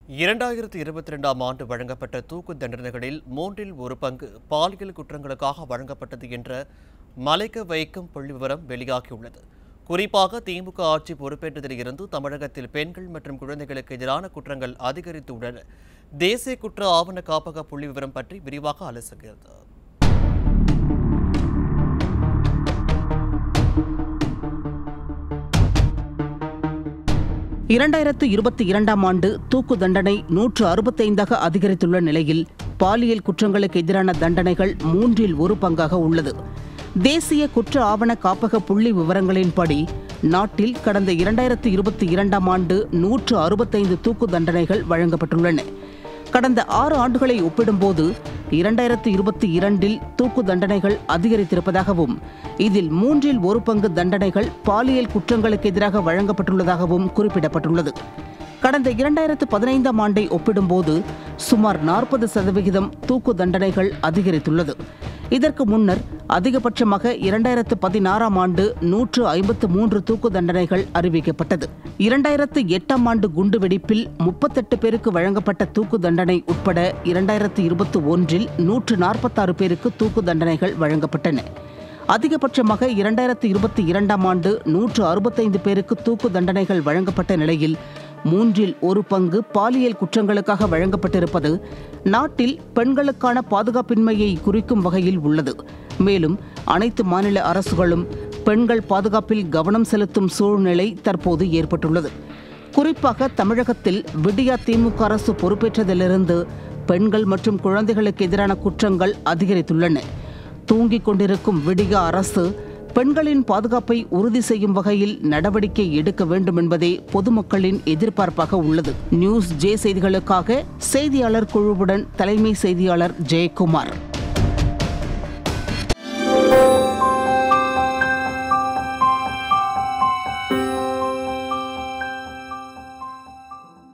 இரண்டாயிரத்தி இருபத்தி ரெண்டாம் ஆண்டு வழங்கப்பட்ட தூக்கு தண்டனைகளில் மூன்றில் ஒரு பங்கு பாலியல் குற்றங்களுக்காக வழங்கப்பட்டது என்ற மலைக்க வைக்கும் புள்ளிவிவரம் வெளியாகியுள்ளது குறிப்பாக திமுக ஆட்சி பொறுப்பேற்றதில் இருந்து தமிழகத்தில் பெண்கள் மற்றும் குழந்தைகளுக்கு எதிரான குற்றங்கள் அதிகரித்துள்ளன தேசிய குற்ற ஆவண காப்பக புள்ளிவிவரம் பற்றி விரிவாக அலசுகிறது இரண்டாயிரத்து இருபத்தி இரண்டாம் ஆண்டு தூக்கு தண்டனை நூற்று அறுபத்தைந்தாக அதிகரித்துள்ள நிலையில் பாலியல் குற்றங்களுக்கு எதிரான தண்டனைகள் மூன்றில் ஒரு பங்காக உள்ளது தேசிய குற்ற ஆவண காப்பக புள்ளி விவரங்களின்படி நாட்டில் கடந்த இரண்டாயிரத்து இருபத்தி இரண்டாம் ஆண்டு நூற்று அறுபத்தைந்து தூக்கு தண்டனைகள் வழங்கப்பட்டுள்ளன கடந்த ஆறு ஆண்டுகளை ஒப்பிடும்போது இரண்டாயிரத்து இருபத்தி இரண்டில் தூக்கு தண்டனைகள் அதிகரித்திருப்பதாகவும் இதில் மூன்றில் ஒரு பங்கு தண்டனைகள் பாலியல் குற்றங்களுக்கு எதிராக வழங்கப்பட்டுள்ளதாகவும் குறிப்பிடப்பட்டுள்ளது கடந்த இரண்டாயிரத்து பதினைந்தாம் ஆண்டை ஒப்பிடும்போது சுமார் நாற்பது சதவிகிதம் தூக்கு தண்டனைகள் அதிகரித்துள்ளது இதற்கு முன்னர் அதிகபட்சமாக இரண்டாயிரத்து பதினாறாம் ஆண்டு நூற்று ஐம்பத்து மூன்று தூக்கு தண்டனைகள் அறிவிக்கப்பட்டது இரண்டாயிரத்து எட்டாம் ஆண்டு குண்டுவெடிப்பில் முப்பத்தெட்டு பேருக்கு வழங்கப்பட்ட தூக்கு தண்டனை உட்பட இரண்டாயிரத்து இருபத்தி ஒன்றில் நூற்று நாற்பத்தாறு பேருக்கு தூக்கு தண்டனைகள் வழங்கப்பட்டன அதிகபட்சமாக இரண்டாயிரத்து இருபத்தி இரண்டாம் ஆண்டு நூற்று அறுபத்தைந்து பேருக்கு தூக்கு தண்டனைகள் வழங்கப்பட்ட நிலையில் மூன்றில் ஒரு பங்கு பாலியல் குற்றங்களுக்காக வழங்கப்பட்டிருப்பது நாட்டில் பெண்களுக்கான பாதுகாப்பின்மையை குறிக்கும் வகையில் உள்ளது மேலும் அனைத்து மாநில அரசுகளும் பெண்கள் பாதுகாப்பில் கவனம் செலுத்தும் சூழ்நிலை தற்போது ஏற்பட்டுள்ளது குறிப்பாக தமிழகத்தில் விடியா திமுக அரசு பொறுப்பேற்றதிலிருந்து பெண்கள் மற்றும் குழந்தைகளுக்கு எதிரான குற்றங்கள் அதிகரித்துள்ளன தூங்கிக் கொண்டிருக்கும் விடியா அரசு பெண்களின் பாதுகாப்பை உறுதி செய்யும் வகையில் நடவடிக்கை எடுக்க வேண்டும் என்பதே பொதுமக்களின் எதிர்பார்ப்பாக உள்ளது நியூஸ் ஜே செய்திகளுக்காக செய்தியாளர் குழுவுடன் தலைமை செய்தியாளர் ஜெயக்குமார்